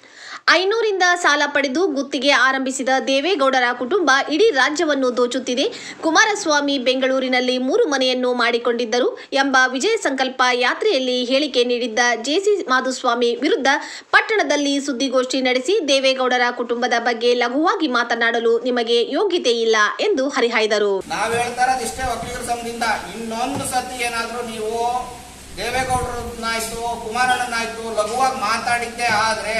ಐನೂರಿಂದ ಸಾಲ ಪಡೆದು ಗುತ್ತಿಗೆ ಆರಂಭಿಸಿದ ದೇವೇಗೌಡರ ಕುಟುಂಬ ಇಡೀ ರಾಜ್ಯವನ್ನು ದೋಚುತ್ತಿದೆ ಕುಮಾರಸ್ವಾಮಿ ಬೆಂಗಳೂರಿನಲ್ಲಿ ಮೂರು ಮನೆಯನ್ನು ಮಾಡಿಕೊಂಡಿದ್ದರು ಎಂಬ ವಿಜಯ ಸಂಕಲ್ಪ ಯಾತ್ರೆಯಲ್ಲಿ ಹೇಳಿಕೆ ನೀಡಿದ್ದ ಜೆಸಿ ಮಾಧುಸ್ವಾಮಿ ವಿರುದ್ಧ ಪಟ್ಟಣದಲ್ಲಿ ಸುದ್ದಿಗೋಷ್ಠಿ ನಡೆಸಿ ದೇವೇಗೌಡರ ಕುಟುಂಬದ ಬಗ್ಗೆ ಲಘುವಾಗಿ ಮಾತನಾಡಲು ನಿಮಗೆ ಯೋಗ್ಯತೆ ಇಲ್ಲ ಎಂದು ಹರಿಹಾಯ್ದರು ನಾವ್ ಹೇಳ್ತಾ ಇರೋದು ಇಷ್ಟೇ ಒಕ್ಕಲಿಗರ ಸಂಘದಿಂದ ಇನ್ನೊಂದು ಸತಿ ಏನಾದ್ರೂ ನೀವು ದೇವೇಗೌಡರನ್ನಾಯ್ತು ಕುಮಾರಣ್ಣನಾಯ್ತು ಲಘುವಾಗಿ ಮಾತಾಡಿದ್ದೆ ಆದ್ರೆ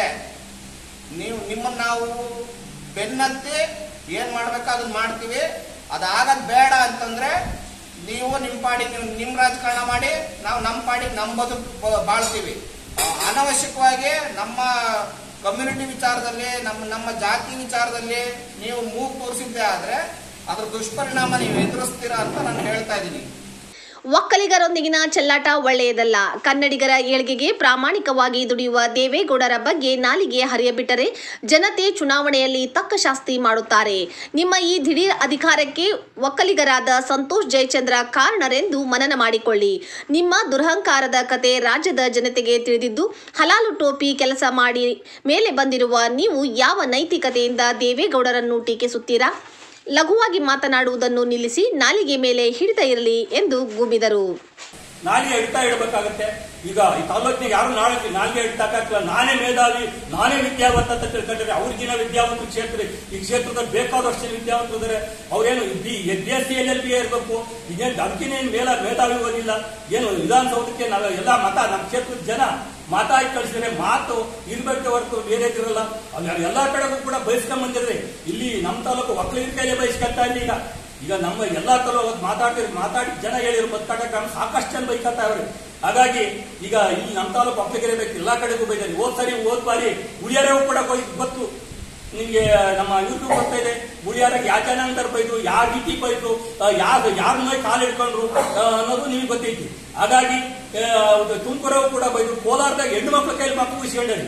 ನೀವು ನಿಮ್ಮನ್ನ ನಾವು ಬೆನ್ನತ್ತಿ ಏನ್ ಮಾಡ್ಬೇಕು ಅದನ್ನ ಮಾಡ್ತೀವಿ ಅದಾಗದ್ ಬೇಡ ಅಂತಂದ್ರೆ ನೀವು ನಿಮ್ ಪಾಡಿ ನೀವು ನಿಮ್ ರಾಜಕಾರಣ ಮಾಡಿ ನಾವು ನಮ್ಮ ಪಾಡಿ ನಮ್ಮ ಬದುಕು ಬ- ಬಾಳ್ತೀವಿ ಆ, ಅನವಶ್ಯಕವಾಗಿ ನಮ್ಮ ಕಮ್ಯುನಿಟಿ ವಿಚಾರದಲ್ಲಿ ನಮ್ಮ ನಮ್ಮ ಜಾತಿ ವಿಚಾರದಲ್ಲಿ ನೀವು ಮೂಗು ತೋರಿಸಿದ್ದೆ ಆದ್ರೆ ಅದ್ರ ದುಷ್ಪರಿಣಾಮ ನೀವು ಎದುರಿಸ್ತೀರಾ ಅಂತ ನಾನು ಹೇಳ್ತಾ ಇದ್ದೀನಿ ಒಕ್ಕಲಿಗರೊಂದಿಗಿನ ಚೆಲ್ಲಾಟ ಒಳ್ಳೆಯದಲ್ಲ ಕನ್ನಡಿಗರ ಏಳ್ಗೆಗೆ ಪ್ರಾಮಾಣಿಕವಾಗಿ ದುಡಿಯುವ ದೇವೇಗೌಡರ ಬಗ್ಗೆ ನಾಲಿಗೆ ಹರಿಯಬಿಟ್ಟರೆ ಜನತೆ ಚುನಾವಣೆಯಲ್ಲಿ ತಕ್ಕ ಶಾಸ್ತಿ ಮಾಡುತ್ತಾರೆ ನಿಮ್ಮ ಈ ದಿಢೀರ್ ಅಧಿಕಾರಕ್ಕೆ ಒಕ್ಕಲಿಗರಾದ ಸಂತೋಷ್ ಜಯಚಂದ್ರ ಕಾರಣರೆಂದು ಮನನ ಮಾಡಿಕೊಳ್ಳಿ ನಿಮ್ಮ ದುರಹಂಕಾರದ ಕತೆ ರಾಜ್ಯದ ಜನತೆಗೆ ತಿಳಿದಿದ್ದು ಹಲಾಲು ಟೋಪಿ ಕೆಲಸ ಮಾಡಿ ಮೇಲೆ ಬಂದಿರುವ ನೀವು ಯಾವ ನೈತಿಕತೆಯಿಂದ ದೇವೇಗೌಡರನ್ನು ಟೀಕಿಸುತ್ತೀರಾ ಲಘುವಾಗಿ ಮಾತನಾಡುವುದನ್ನು ನಿಲ್ಲಿಸಿ ನಾಲಿಗೆ ಮೇಲೆ ಹಿಡಿತ ಇರಲಿ ಎಂದು ಗುಮ್ಮಿದರು ನಾಲಿಗೆ ಹಿಡ್ತಾ ಇಡಬೇಕಾಗತ್ತೆ ಈಗ ಈ ತಾಲೂಕಿನ ಯಾರು ನಾಳೆ ನಾಲಿಗೆ ಹಿಡ್ತಾಕಾಗ್ತಿಲ್ಲ ನಾನೇ ಮೇಧಾವಿ ನಾನೇ ವಿದ್ಯಾವಂತ ಅಂತ ತಿಳ್ಕೊಂಡ್ರೆ ಅವ್ರಿಗಿನ ವಿದ್ಯಾವಂತ ಕ್ಷೇತ್ರ ಈ ಕ್ಷೇತ್ರದಲ್ಲಿ ಬೇಕಾದಷ್ಟು ಜನ ವಿದ್ಯಾವಂತರು ಇದ್ದಾರೆ ಅವ್ರೇನು B S C L L B ಇರಬೇಕು ಇದೇನು ಅದಕ್ಕಿನೇನು ಮೇಲ ಮೇಧಾವಿ ಓದಿಲ್ಲ ಏನು ವಿಧಾನಸೌಧಕ್ಕೆ ನಾವು ಎಲ್ಲ ಮತ ನಮ್ಮ ಕ್ಷೇತ್ರದ ಜನ ಮತ ಆಗಿ ಕಳಿಸಿದ್ರೆ ಮಾತು ಇರ್ಬೇಕು ಹೊರತು ಬೇರೆ ಇರಲ್ಲ ಅವ್ರು ಎಲ್ಲಾ ಕಡೆಗೂ ಕೂಡ ಬಯಸ್ಕೊಂಡ್ ಬಂದಿರ್ರಿ ಇಲ್ಲಿ ನಮ್ಮ ತಾಲೂಕು ಒಕ್ಕಲಿಗರ ಕೈಲೇ ಬಯಸ್ಕೊತಾ ಇಲ್ಲ ಈಗ ಈಗ ನಮ್ಮ ಎಲ್ಲಾ ತರ ಮಾತಾಡ್ತಿರ್ ಮಾತಾಡಿ ಜನ ಹೇಳಿರು ಬದುಕಾಟಕ್ಕೆ ಸಾಕಷ್ಟು ಜನ ಬೈಕತ್ತಾವ್ರಿ ಹಾಗಾಗಿ ಈಗ ಇಲ್ಲಿ ನಮ್ಮ ತಾಲೂಕು ಒಕ್ಕಲಿಗರೇ ಬೇಕು ಎಲ್ಲಾ ಕಡೆಗೂ ಬೈದಾರೆ ಹೋದ್ ಸರಿ ಹೋದ್ ಬಾರಿ ಉಳಿಯಾರವು ಕೂಡ ಬೈ- ಗೊತ್ತು ನಿಮ್ಗೆ ನಮ್ಮ ಯೂಟ್ಯೂಬ್ ಬರ್ತಾ ಇದೆ ಉಳಿಯಾರಾಗ ಯಾವ ಜನ ಅಂತಾರೆ ಬೈದು ಯಾವ ರೀತಿ ಬೈದು ಯಾರು ಯಾರ ಮೇಲೆ ಕಾಲು ಹಿಡ್ಕೊಂಡ್ರು ಆ, ಅನ್ನೋದು ನಿಮ್ಗೆ ಗೊತ್ತೈತಿ ಹಾಗಾಗಿ ತುಮಕೂರವು ಕೂಡ ಬೈದು ಕೋಲಾರದಾಗ ಹೆಣ್ಣು ಮಕ್ಳ ಕೈಲಿ ಮಕ್ಕಳು ಉಳಿಸ್ಕೊಂಡ್ರಿ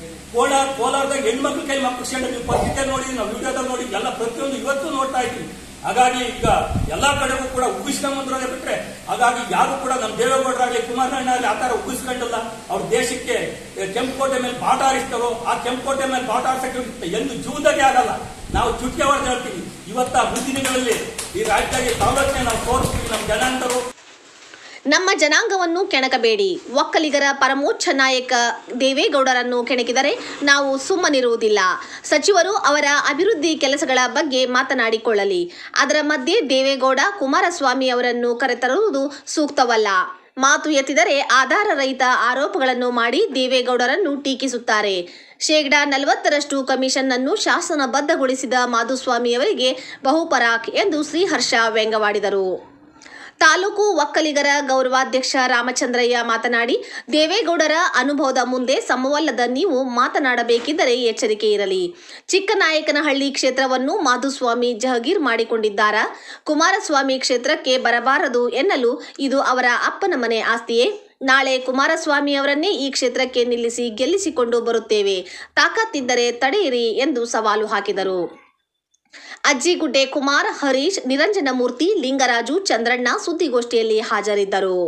ಕೋಲಾರ ಕೋಲಾರದಾಗ ಹೆಣ್ಮಕ್ಳ ಕೈ ಮಕ್ಕಳು ಸೇರಿ ನೀವು ಪತ್ರಿಕೆ ನೋಡಿ ನಾವು ವಿಡಿಯೋದಾಗ ನೋಡಿ ಎಲ್ಲ ಪ್ರತಿಯೊಂದು ಇವತ್ತು ನೋಡ್ತಾ ಇದ್ವಿ ಹಾಗಾಗಿ ಈಗ ಎಲ್ಲಾ ಕಡೆಗೂ ಕೂಡ ಉಗ್ಗಿಸ್ಕೊಂಬಂದ್ರೆ ಬಿಟ್ರೆ ಹಾಗಾಗಿ ಯಾರು ಕೂಡ ನಮ್ಮ ದೇವೇಗೌಡರಾಗ್ಲಿ ಕುಮಾರಣ್ಣ ಆಗ್ಲಿ ಆತರ ಉಗ್ಗಿಸ್ಕೊಂಡಿಲ್ಲ ಅವ್ರ ದೇಶಕ್ಕೆ ಕೆಂಪುಕೋಟೆ ಮೇಲೆ ಬಾಟ ಆರಿಸ್ತಾರೋ ಆ ಕೆಂಪುಕೋಟೆ ಮೇಲೆ ಬಾಟ ಆರಿಸಕ್ಕೆ ಎಂದು ಜೀವದಾಗೆ ಆಗಲ್ಲ ನಾವು ಚುಟ್ಕೆ ಹೊಡೆದು ಹೇಳ್ತೀವಿ ಇವತ್ತ ಮುಂದಿನ ದಿನಗಳಲ್ಲಿ ಈ ರಾಜ್ಯದಾಗೆ ಸವಲತ್ತನ್ನ ನಾವು ತೋರಿಸ್ತೀವಿ ನಮ್ಮ ಜನಾಂಗರು ನಮ್ಮ ಜನಾಂಗವನ್ನು ಕೆಣಕಬೇಡಿ ಒಕ್ಕಲಿಗರ ಪರಮೋಚ್ಚ ನಾಯಕ ದೇವೇಗೌಡರನ್ನು ಕೆಣಕಿದರೆ ನಾವು ಸುಮ್ಮನಿರುವುದಿಲ್ಲ ಸಚಿವರು ಅವರ ಅಭಿವೃದ್ಧಿ ಕೆಲಸಗಳ ಬಗ್ಗೆ ಮಾತನಾಡಿಕೊಳ್ಳಲಿ ಅದರ ಮಧ್ಯೆ ದೇವೇಗೌಡ ಕುಮಾರಸ್ವಾಮಿ ಅವರನ್ನು ಕರೆತರುವುದು ಸೂಕ್ತವಲ್ಲ ಮಾತು ಎತ್ತಿದರೆ ಆಧಾರ ರಹಿತ ಆರೋಪಗಳನ್ನು ಮಾಡಿ ದೇವೇಗೌಡರನ್ನು ಟೀಕಿಸುತ್ತಾರೆ ಶೇಕಡಾ ನಲವತ್ತರಷ್ಟು ಕಮಿಷನ್ ಅನ್ನು ಶಾಸನಬದ್ಧಗೊಳಿಸಿದ ಮಾಧುಸ್ವಾಮಿಯವರಿಗೆ ಬಹುಪರಾಕ್ ಎಂದು ಶ್ರೀಹರ್ಷ ವ್ಯಂಗ್ಯವಾಡಿದರು ತಾಲೂಕು ಒಕ್ಕಲಿಗರ ಗೌರವಾಧ್ಯಕ್ಷ ರಾಮಚಂದ್ರಯ್ಯ ಮಾತನಾಡಿ ದೇವೇಗೌಡರ ಅನುಭವದ ಮುಂದೆ ಸಮವಲ್ಲದ ನೀವು ಮಾತನಾಡಬೇಕಿದ್ದರೆ ಎಚ್ಚರಿಕೆ ಇರಲಿ ಚಿಕ್ಕನಾಯಕನಹಳ್ಳಿ ಕ್ಷೇತ್ರವನ್ನು ಮಾಧುಸ್ವಾಮಿ ಜಹಗೀರ್ ಮಾಡಿಕೊಂಡಿದ್ದಾರಾ ಕುಮಾರಸ್ವಾಮಿ ಕ್ಷೇತ್ರಕ್ಕೆ ಬರಬಾರದು ಎನ್ನಲು ಇದು ಅವರ ಅಪ್ಪನ ಮನೆ ಆಸ್ತಿಯೇ ನಾಳೆ ಕುಮಾರಸ್ವಾಮಿ ಅವರನ್ನೇ ಈ ಕ್ಷೇತ್ರಕ್ಕೆ ನಿಲ್ಲಿಸಿ ಗೆಲ್ಲಿಸಿಕೊಂಡು ಬರುತ್ತೇವೆ ತಾಕತ್ತಿದ್ದರೆ ತಡೆಯಿರಿ ಎಂದು ಸವಾಲು ಹಾಕಿದರು ಅಜ್ಜಿಗುಡ್ಡೆ ಕುಮಾರ್ ಹರೀಶ್ ನಿರಂಜನಮೂರ್ತಿ ಲಿಂಗರಾಜು ಚಂದ್ರಣ್ಣ ಸುದ್ದಿಗೋಷ್ಠಿಯಲ್ಲಿ ಹಾಜರಿದ್ದರು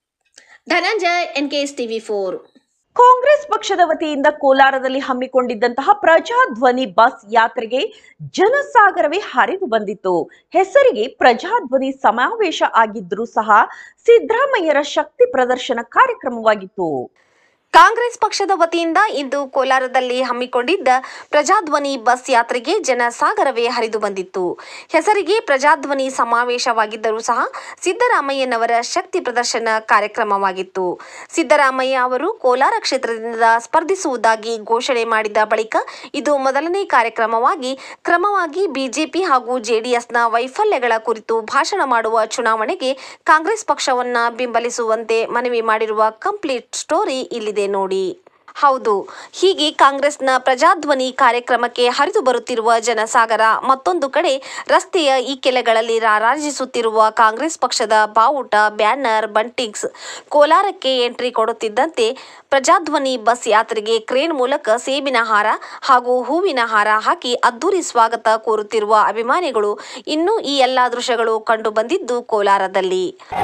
Dhananjay NKS TV four Congress ಪಕ್ಷದ ವತಿಯಿಂದ ಕೋಲಾರದಲ್ಲಿ ಹಮ್ಮಿಕೊಂಡಿದ್ದಂತಹ ಪ್ರಜಾಧ್ವನಿ ಬಸ್ ಯಾತ್ರೆಗೆ ಜನಸಾಗರವೇ ಹರಿದು ಬಂದಿತ್ತು ಹೆಸರಿಗೆ ಪ್ರಜಾಧ್ವನಿ ಸಮಾವೇಶ ಆಗಿದ್ರೂ ಸಹ ಸಿದ್ದರಾಮಯ್ಯರ ಶಕ್ತಿ ಪ್ರದರ್ಶನ ಕಾರ್ಯಕ್ರಮವಾಗಿತ್ತು ಕಾಂಗ್ರೆಸ್ ಪಕ್ಷದ ವತಿಯಿಂದ ಇಂದು ಕೋಲಾರದಲ್ಲಿ ಹಮ್ಮಿಕೊಂಡಿದ್ದ ಪ್ರಜಾಧ್ವನಿ ಬಸ್ ಯಾತ್ರೆಗೆ ಜನಸಾಗರವೇ ಹರಿದು ಬಂದಿತ್ತು ಹೆಸರಿಗೆ ಪ್ರಜಾಧ್ವನಿ ಸಮಾವೇಶವಾಗಿದ್ದರೂ ಸಹ ಸಿದ್ದರಾಮಯ್ಯನವರ ಶಕ್ತಿ ಪ್ರದರ್ಶನ ಕಾರ್ಯಕ್ರಮವಾಗಿತ್ತು ಸಿದ್ದರಾಮಯ್ಯ ಅವರು ಕೋಲಾರ ಕ್ಷೇತ್ರದಿಂದ ಸ್ಪರ್ಧಿಸುವುದಾಗಿ ಘೋಷಣೆ ಮಾಡಿದ ಬಳಿಕ ಇದು ಮೊದಲನೇ ಕಾರ್ಯಕ್ರಮವಾಗಿ ಕ್ರಮವಾಗಿ ಬಿಜೆಪಿ ಹಾಗೂ ಜೆಡಿಎಸ್ನ ವೈಫಲ್ಯಗಳ ಕುರಿತು ಭಾಷಣ ಮಾಡುವ ಚುನಾವಣೆಗೆ ಕಾಂಗ್ರೆಸ್ ಪಕ್ಷವನ್ನ ಬೆಂಬಲಿಸುವಂತೆ ಮನವಿ ಮಾಡಿರುವ ಕಂಪ್ಲೀಟ್ ಸ್ಟೋರಿ ಇಲ್ಲಿದೆ ನೋಡಿ ಹೌದು ಹೀಗೆ ಕಾಂಗ್ರೆಸ್ನ ಪ್ರಜಾಧ್ವನಿ ಕಾರ್ಯಕ್ರಮಕ್ಕೆ ಹರಿದು ಬರುತ್ತಿರುವ ಜನಸಾಗರ ಮತ್ತೊಂದು ಕಡೆ ರಸ್ತೆಯ ಈ ಕೆಲೆಗಳಲ್ಲಿ ರಾರಾಜಿಸುತ್ತಿರುವ ಕಾಂಗ್ರೆಸ್ ಪಕ್ಷದ ಬಾವುಟ ಬ್ಯಾನರ್ ಬಂಟಿಂಗ್ಸ್ ಕೋಲಾರಕ್ಕೆ ಎಂಟ್ರಿ ಕೊಡುತ್ತಿದ್ದಂತೆ ಪ್ರಜಾಧ್ವನಿ ಬಸ್ ಯಾತ್ರೆಗೆ ಕ್ರೇನ್ ಮೂಲಕ ಸೇಬಿನ ಹಾರ ಹಾಗೂ ಹೂವಿನ ಹಾರ ಹಾಕಿ ಅದ್ದೂರಿ ಸ್ವಾಗತ ಕೋರುತ್ತಿರುವ ಅಭಿಮಾನಿಗಳು ಇನ್ನೂ ಈ ಎಲ್ಲಾ ದೃಶ್ಯಗಳು ಕಂಡು ಬಂದಿದ್ದು ಕೋಲಾರದಲ್ಲಿ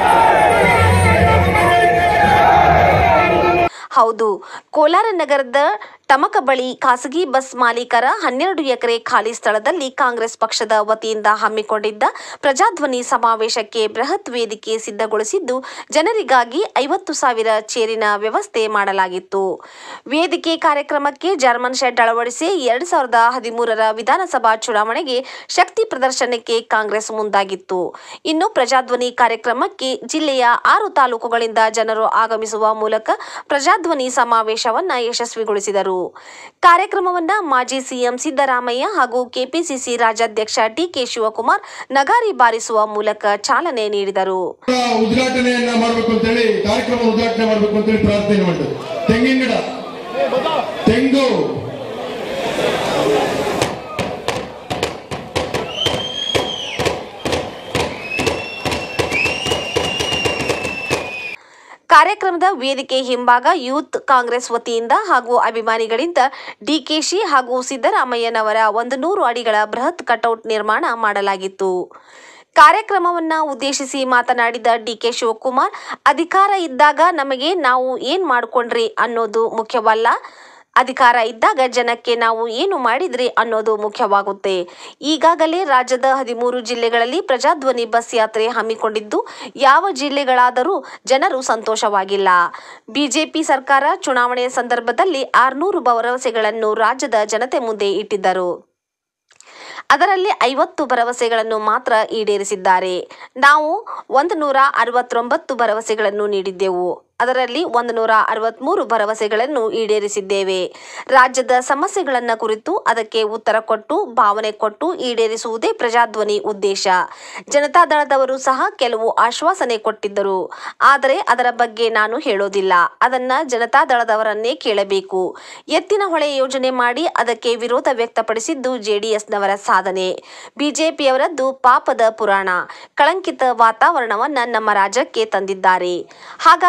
ಹೌದು ಕೋಲಾರ ನಗರದ ಟಮಕ ಬಳಿ ಖಾಸಗಿ ಬಸ್ ಮಾಲೀಕರ ಹನ್ನೆರಡು ಎಕರೆ ಖಾಲಿ ಸ್ಥಳದಲ್ಲಿ ಕಾಂಗ್ರೆಸ್ ಪಕ್ಷದ ವತಿಯಿಂದ ಹಮ್ಮಿಕೊಂಡಿದ್ದ ಪ್ರಜಾಧ್ವನಿ ಸಮಾವೇಶಕ್ಕೆ ಬೃಹತ್ ವೇದಿಕೆ ಸಿದ್ಧಗೊಳಿಸಿದ್ದು ಜನರಿಗಾಗಿ ಐವತ್ತು ಸಾವಿರ ಚೇರಿನ ವ್ಯವಸ್ಥೆ ಮಾಡಲಾಗಿತ್ತು ವೇದಿಕೆ ಕಾರ್ಯಕ್ರಮಕ್ಕೆ ಜರ್ಮನ್ ಶೆಡ್ ಅಳವಡಿಸಿ ಎರಡ್ ಸಾವಿರದ ಹದಿಮೂರರ ವಿಧಾನಸಭಾ ಚುನಾವಣೆಗೆ ಶಕ್ತಿ ಪ್ರದರ್ಶನಕ್ಕೆ ಕಾಂಗ್ರೆಸ್ ಮುಂದಾಗಿತ್ತು ಇನ್ನು ಪ್ರಜಾಧ್ವನಿ ಕಾರ್ಯಕ್ರಮಕ್ಕೆ ಜಿಲ್ಲೆಯ ಆರು ತಾಲೂಕುಗಳಿಂದ ಜನರು ಆಗಮಿಸುವ ಮೂಲಕ ಪ್ರಜಾಧ್ವನಿ ಸಮಾವೇಶವನ್ನ ಯಶಸ್ವಿಗೊಳಿಸಿದರು ಕಾರ್ಯಕ್ರಮವನ್ನ ಮಾಜಿ ಸಿಎಂ ಸಿದ್ದರಾಮಯ್ಯ ಹಾಗೂ ಕೆಪಿಸಿಸಿ ರಾಜ್ಯಾಧ್ಯಕ್ಷ ಡಿಕೆ ಶಿವಕುಮಾರ್ ನಗಾರಿ ಬಾರಿಸುವ ಮೂಲಕ ಚಾಲನೆ ನೀಡಿದರು ಉದ್ಘಾಟನೆಯನ್ನ ಮಾಡಬೇಕು ಅಂತೇಳಿ ಕಾರ್ಯಕ್ರಮ ಉದ್ಘಾಟನೆ ಮಾಡಬೇಕು ಅಂತೇಳಿ ಪ್ರಾರ್ಥನೆ ಮಾಡಿದ್ರು ತೆಂಗಿನ ಗಿಡ ತೆಂಗು ಕಾರ್ಯಕ್ರಮದ ವೇದಿಕೆ ಹಿಂಭಾಗ ಯೂತ್ ಕಾಂಗ್ರೆಸ್ ವತಿಯಿಂದ ಹಾಗೂ ಅಭಿಮಾನಿಗಳಿಂದ ಡಿಕೆಶಿ ಹಾಗೂ ಸಿದ್ದರಾಮಯ್ಯನವರ ಒಂದು ನೂರು ಅಡಿಗಳ ಬೃಹತ್ ಕಟೌಟ್ ನಿರ್ಮಾಣ ಮಾಡಲಾಗಿತ್ತು ಕಾರ್ಯಕ್ರಮವನ್ನ ಉದ್ದೇಶಿಸಿ ಮಾತನಾಡಿದ ಡಿಕೆ ಶಿವಕುಮಾರ್ ಅಧಿಕಾರ ಇದ್ದಾಗ ನಮಗೆ ನಾವು ಏನ್ ಮಾಡ್ಕೊಂಡ್ರಿ ಅನ್ನೋದು ಮುಖ್ಯವಲ್ಲ ಅಧಿಕಾರ ಇದ್ದಾಗ ಜನಕ್ಕೆ ನಾವು ಏನು ಮಾಡಿದ್ರಿ ಅನ್ನೋದು ಮುಖ್ಯವಾಗುತ್ತೆ ಈಗಾಗಲೇ ರಾಜ್ಯದ ಹದಿಮೂರು ಜಿಲ್ಲೆಗಳಲ್ಲಿ ಪ್ರಜಾಧ್ವನಿ ಬಸ್ ಯಾತ್ರೆ ಹಮ್ಮಿಕೊಂಡಿದ್ದು ಯಾವ ಜಿಲ್ಲೆಗಳಾದರೂ ಜನರು ಸಂತೋಷವಾಗಿಲ್ಲ ಬಿಜೆಪಿ ಸರ್ಕಾರ ಚುನಾವಣೆ ಸಂದರ್ಭದಲ್ಲಿ ಆರ್ನೂರು ಭರವಸೆಗಳನ್ನು ರಾಜ್ಯದ ಜನತೆ ಮುಂದೆ ಇಟ್ಟಿದ್ದರು ಅದರಲ್ಲಿ ಐವತ್ತು ಭರವಸೆಗಳನ್ನು ಮಾತ್ರ ಈಡೇರಿಸಿದ್ದಾರೆ ನಾವು ಒಂದು ನೂರ ಅರವತ್ತೊಂಬತ್ತು ಭರವಸೆಗಳನ್ನು ನೀಡಿದ್ದೆವು ಅದರಲ್ಲಿ ಒಂದು ನೂರ ಅರವತ್ಮೂರು ಭರವಸೆಗಳನ್ನು ಈಡೇರಿಸಿದ್ದೇವೆ ರಾಜ್ಯದ ಸಮಸ್ಯೆಗಳನ್ನ ಕುರಿತು ಅದಕ್ಕೆ ಉತ್ತರ ಕೊಟ್ಟು ಭಾವನೆ ಕೊಟ್ಟು ಈಡೇರಿಸುವುದೇ ಪ್ರಜಾಧ್ವನಿ ಉದ್ದೇಶ ಜನತಾದಳದವರು ಸಹ ಕೆಲವು ಆಶ್ವಾಸನೆ ಕೊಟ್ಟಿದ್ದರು ಆದರೆ ಅದರ ಬಗ್ಗೆ ನಾನು ಹೇಳೋದಿಲ್ಲ ಅದನ್ನ ಜನತಾದಳದವರನ್ನೇ ಕೇಳಬೇಕು ಎತ್ತಿನ ಹೊಳೆ ಯೋಜನೆ ಮಾಡಿ ಅದಕ್ಕೆ ವಿರೋಧ ವ್ಯಕ್ತಪಡಿಸಿದ್ದು ಜೆಡಿಎಸ್ನವರ ಸಾಧನೆ ಬಿಜೆಪಿಯವರದ್ದು ಪಾಪದ ಪುರಾಣ ಕಳಂಕಿತ ವಾತಾವರಣವನ್ನ ನಮ್ಮ ರಾಜ್ಯಕ್ಕೆ ತಂದಿದ್ದಾರೆ ಹಾಗಾಗಿ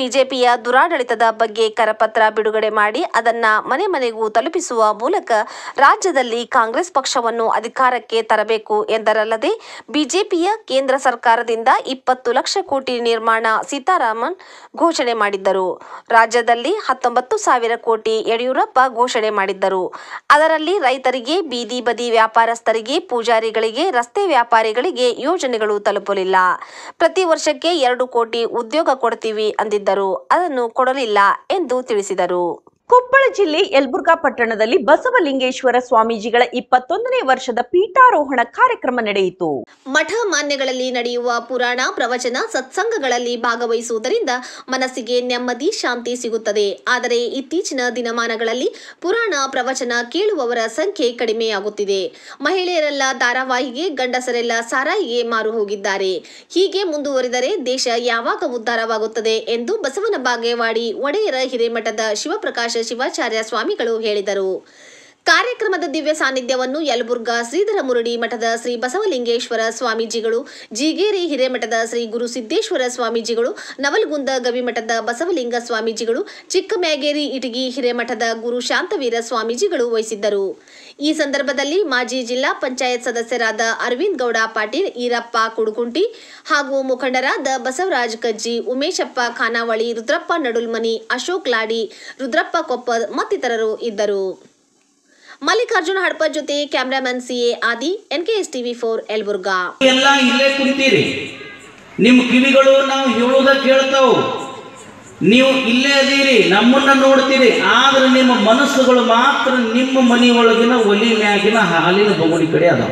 ಬಿಜೆಪಿಯ ದುರಾಡಳಿತದ ಬಗ್ಗೆ ಕರಪತ್ರ ಬಿಡುಗಡೆ ಮಾಡಿ ಅದನ್ನ ಮನೆ ಮನೆಗೂ ತಲುಪಿಸುವ ಮೂಲಕ ರಾಜ್ಯದಲ್ಲಿ ಕಾಂಗ್ರೆಸ್ ಪಕ್ಷವನ್ನು ಅಧಿಕಾರಕ್ಕೆ ತರಬೇಕು ಎಂದರಲ್ಲದೆ ಬಿಜೆಪಿಯ ಕೇಂದ್ರ ಸರ್ಕಾರದಿಂದ ಇಪ್ಪತ್ತು ಲಕ್ಷ ಕೋಟಿ ನಿರ್ಮಾಣ ಸೀತಾರಾಮನ್ ಘೋಷಣೆ ಮಾಡಿದ್ದರು ರಾಜ್ಯದಲ್ಲಿ ಹತ್ತೊಂಬತ್ತು ಸಾವಿರ ಕೋಟಿ ಯಡಿಯೂರಪ್ಪ ಘೋಷಣೆ ಮಾಡಿದ್ದರು ಅದರಲ್ಲಿ ರೈತರಿಗೆ ಬೀದಿ ಬದಿ ವ್ಯಾಪಾರಸ್ಥರಿಗೆ ಪೂಜಾರಿಗಳಿಗೆ ರಸ್ತೆ ವ್ಯಾಪಾರಿಗಳಿಗೆ ಯೋಜನೆಗಳು ತಲುಪಲಿಲ್ಲ ಪ್ರತಿ ವರ್ಷಕ್ಕೆ ಎರಡು ಕೋಟಿ ಉದ್ಯೋಗ ಕೊಡ್ತೀವಿ ಅಂದಿದ್ದರು ಅದನ್ನು ಕೊಡಲಿಲ್ಲ ಎಂದು ತಿಳಿಸಿದರು ಕೊಪ್ಪಳ ಜಿಲ್ಲೆ ಯಲಬುರ್ಗಾ ಪಟ್ಟಣದಲ್ಲಿ ಬಸವಲಿಂಗೇಶ್ವರ ಸ್ವಾಮೀಜಿಗಳ ಇಪ್ಪತ್ತೊಂದನೇ ವರ್ಷದ ಪೀಠಾರೋಹಣ ಕಾರ್ಯಕ್ರಮ ನಡೆಯಿತು ಮಠ ಮಾನ್ಯಗಳಲ್ಲಿ ನಡೆಯುವ ಪುರಾಣ ಪ್ರವಚನ ಸತ್ಸಂಗಗಳಲ್ಲಿ ಭಾಗವಹಿಸುವುದರಿಂದ ಮನಸ್ಸಿಗೆ ನೆಮ್ಮದಿ ಶಾಂತಿ ಸಿಗುತ್ತದೆ ಆದರೆ ಇತ್ತೀಚಿನ ದಿನಮಾನಗಳಲ್ಲಿ ಪುರಾಣ ಪ್ರವಚನ ಕೇಳುವವರ ಸಂಖ್ಯೆ ಕಡಿಮೆಯಾಗುತ್ತಿದೆ ಮಹಿಳೆಯರೆಲ್ಲ ಧಾರಾವಾಹಿಗೆ ಗಂಡಸರೆಲ್ಲ ಸಾರಾಯಿಗೆ ಮಾರು ಹೋಗಿದ್ದಾರೆ ಹೀಗೆ ಮುಂದುವರಿದರೆ ದೇಶ ಯಾವಾಗ ಉದ್ಧಾರವಾಗುತ್ತದೆ ಎಂದು ಬಸವನ ಬಾಗೇವಾಡಿ ಒಡೆಯರ ಹಿರೇಮಠದ ಶಿವಪ್ರಕಾಶ ಶಿವಾಚಾರ್ಯ ಸ್ವಾಮಿಗಳು ಹೇಳಿದರು ಕಾರ್ಯಕ್ರಮದ ದಿವ್ಯ ಸಾನ್ನಿಧ್ಯವನ್ನು ಯಲಬುರ್ಗಾ ಶ್ರೀಧರ ಮುರುಡಿ ಮಠದ ಶ್ರೀ ಬಸವಲಿಂಗೇಶ್ವರ ಸ್ವಾಮೀಜಿಗಳು ಜೀಗೇರಿ ಹಿರೇಮಠದ ಶ್ರೀ ಗುರು ಸಿದ್ದೇಶ್ವರ ಸ್ವಾಮೀಜಿಗಳು ನವಲ್ಗುಂದ ಗವಿಮಠದ ಬಸವಲಿಂಗ ಸ್ವಾಮೀಜಿಗಳು ಚಿಕ್ಕಮ್ಯಾಗೇರಿ ಇಟಗಿ ಹಿರೇಮಠದ ಗುರು ಶಾಂತವೀರ ಸ್ವಾಮೀಜಿಗಳು ವಹಿಸಿದ್ದರು ಈ ಸಂದರ್ಭದಲ್ಲಿ ಮಾಜಿ ಜಿಲ್ಲಾ ಪಂಚಾಯತ್ ಸದಸ್ಯರಾದ ಅರವಿಂದ್ ಗೌಡ ಪಾಟೀಲ್ ಈರಪ್ಪ ಕುಡುಕುಂಟಿ ಹಾಗೂ ಮುಖಂಡರಾದ ಬಸವರಾಜ್ ಕಜ್ಜಿ ಉಮೇಶಪ್ಪ ಖಾನಾವಳಿ ರುದ್ರಪ್ಪ ನಡುಲ್ಮನಿ ಅಶೋಕ್ ಲಾಡಿ ರುದ್ರಪ್ಪ ಕೊಪ್ಪದ್ ಮತ್ತಿತರರು ಇದ್ದರು ಮಲ್ಲಿಕಾರ್ಜುನ ಹಡ್ಪದ್ ಜೊತೆ ಕ್ಯಾಮ್ರಾಮನ್ ಸಿಎ Adi NKS TV four Yelburga ಎಲ್ಲ ಇಲ್ಲೇ ಕುಂತೀರಿ ನಿಮ್ಮ ಕಿವಿಗಳು ನಾವು ಹೇಳುವುದ ಕೇಳ್ತಾವು ನೀವು ಇಲ್ಲೇ ಅದೀರಿ ನಮ್ಮನ್ನ ನೋಡ್ತೀರಿ ಆದ್ರೆ ನಿಮ್ಮ ಮನಸ್ಸುಗಳು ಮಾತ್ರ ನಿಮ್ಮ ಮನೆಯೊಳಗಿನ ಒಲಿ ಮ್ಯಾಗಿನ ಹಾಲಿನ ಬಗುಡಿ ಕಡೆ ಅದಾವ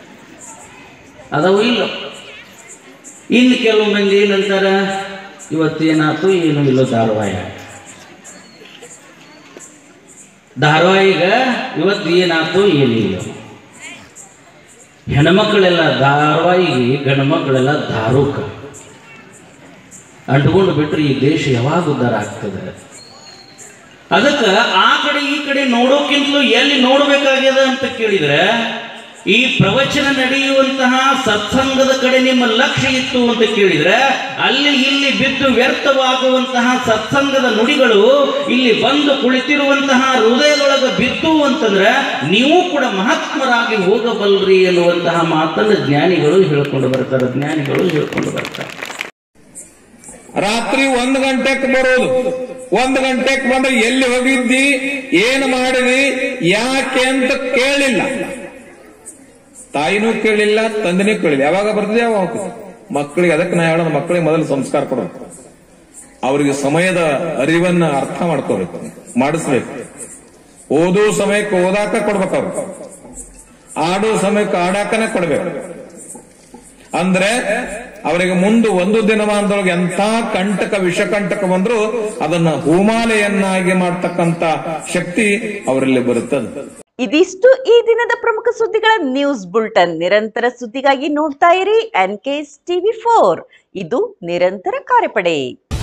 ಅದಾವು ಇಲ್ಲ ಇನ್ನು ಕೆಲವು ಮಂದಿ ಏನಂತಾರ ಇವತ್ತೇನಾಯ್ತು ಏನು ಇಲ್ಲ ಧಾರವಾಯ ಧಾರವಾಹಿಗ ಇವತ್ತು ಏನಾಯ್ತು ಏನಿಲ್ಲ ಹೆಣ್ಮಕ್ಳೆಲ್ಲ ಧಾರವಾಹಿಗೆ ಗಂಡ್ಮಕ್ಳೆಲ್ಲ ಧಾರೂಕ ಅಂಟ್ಕೊಂಡು ಬಿಟ್ರೆ ಈ ದೇಶ ಯಾವಾಗ ಉದ್ಧಾರ ಆಗ್ತದೆ ಅದಕ್ಕೆ ಆ ಕಡೆ ಈ ಕಡೆ ನೋಡೋಕ್ಕಿಂತಲೂ ಎಲ್ಲಿ ನೋಡಬೇಕಾಗ್ಯದ ಅಂತ ಕೇಳಿದ್ರೆ ಈ ಪ್ರವಚನ ನಡೆಯುವಂತಹ ಸತ್ಸಂಗದ ಕಡೆ ನಿಮ್ಮ ಲಕ್ಷ್ಯ ಇತ್ತು ಅಂತ ಕೇಳಿದ್ರೆ ಅಲ್ಲಿ ಇಲ್ಲಿ ಬಿದ್ದು ವ್ಯರ್ಥವಾಗುವಂತಹ ಸತ್ಸಂಗದ ನುಡಿಗಳು ಇಲ್ಲಿ ಬಂದು ಕುಳಿತಿರುವಂತಹ ಹೃದಯದೊಳಗೆ ಬಿದ್ದು ಅಂತಂದ್ರೆ ನೀವು ಕೂಡ ಮಹಾತ್ಮರಾಗಿ ಹೋಗಬಲ್ರಿ ಎನ್ನುವಂತಹ ಮಾತನ್ನು ಜ್ಞಾನಿಗಳು ಹೇಳ್ಕೊಂಡು ಬರ್ತಾರೆ ಜ್ಞಾನಿಗಳು ಹೇಳ್ಕೊಂಡು ಬರ್ತಾರೆ ರಾತ್ರಿ ಒಂದ್ ಗಂಟೆಕ್ ಬರೋದು ಒಂದ್ ಗಂಟೆಕ್ ಬಂದ್ರೆ ಎಲ್ಲಿ ಹೋಗಿದ್ದಿ ಏನ್ ಮಾಡಿದಿ ಯಾಕೆ ಅಂತ ಕೇಳಿಲ್ಲ ತಾಯಿನೂ ಕೇಳಿಲ್ಲ ತಂದೆನೂ ಕೇಳಿಲ್ಲ ಯಾವಾಗ ಬರ್ತದೆ ಯಾವಾಗ ಹೋಗ್ತದೆ ಮಕ್ಕಳಿಗೆ ಅದಕ್ಕೆ ನಾ ಹೇಳೋದು ಮಕ್ಕಳಿಗೆ ಮೊದಲು ಸಂಸ್ಕಾರ ಕೊಡಬೇಕು ಅವರಿಗೆ ಸಮಯದ ಅರಿವನ್ನ ಅರ್ಥ ಮಾಡ್ಕೋಬೇಕು ಮಾಡಿಸ್ಬೇಕು ಓದೋ ಸಮಯಕ್ಕೆ ಓದಾಕ ಕೊಡ್ಬೇಕು ಅವ್ರು ಆಡೋ ಸಮಯಕ್ಕೆ ಆಡಾಕನೆ ಕೊಡ್ಬೇಕು ಅಂದ್ರೆ ಅವರಿಗೆ ಮುಂದೆ ಒಂದು ದಿನಮಾನದೊಳಗೆ ಎಂಥ ಕಂಟಕ ವಿಷಕಂಟಕ ಬಂದ್ರು ಅದನ್ನ ಹೂಮಾಲೆಯನ್ನಾಗಿ ಮಾಡ್ತಕ್ಕಂತ ಶಕ್ತಿ ಅವರಲ್ಲಿ ಬರುತ್ತದೆ ಇದಿಷ್ಟು ಈ ದಿನದ ಪ್ರಮುಖ ಸುದ್ದಿಗಳ ನ್ಯೂಸ್ ಬುಲ್ಟನ್ ನಿರಂತರ ಸುದ್ದಿಗಾಗಿ ನೋಡ್ತಾ ಇರಿ ಎನ್ ಟಿವಿ ಫೋರ್ ಇದು ನಿರಂತರ ಕಾರ್ಯಪಡೆ